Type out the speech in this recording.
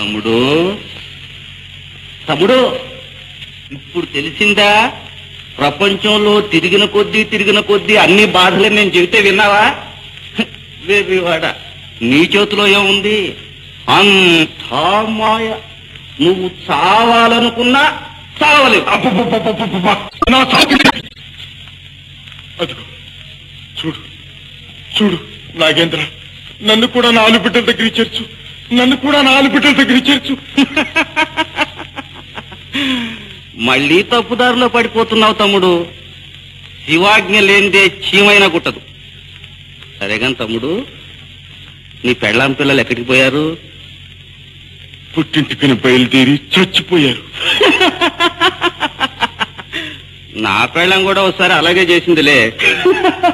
తమ్ముడు తమ్ముడు ఇప్పుడు తెలిసిందా ప్రపంచంలో తిరిగిన కొద్దీ తిరిగిన కొద్దీ అన్ని బాధలే నేను చెబితే విన్నావా వేరేవాడ నీ చేతిలో ఏముంది అంతా మాయ నువ్వు చావాలనుకున్నా చావలేవు అబ్బబ్బబ్బబ్బబ్బబ్బ! నా చాకిరి! అదిగో చూడు చూడు నాగేంద్ర నన్ను కూడా నా ఆలుబిడ్డల దగ్గర చేర్చు నన్ను కూడా నా ఆలుబిడ్డల దగ్గర చేర్చు మళ్ళీ తప్పుదారిలో పడిపోతున్నావు తమ్ముడు శివాజ్ఞ లేనిదే చీమైనా కుట్టదు సరేగాని తమ్ముడు నీ పెళ్ళాం పిల్లలు ఎక్కడికి పోయారు పుట్టింటికి బయలుదేరి చచ్చిపోయారు నా పెళ్ళం కూడా ఒకసారి అలాగే చేసిందిలే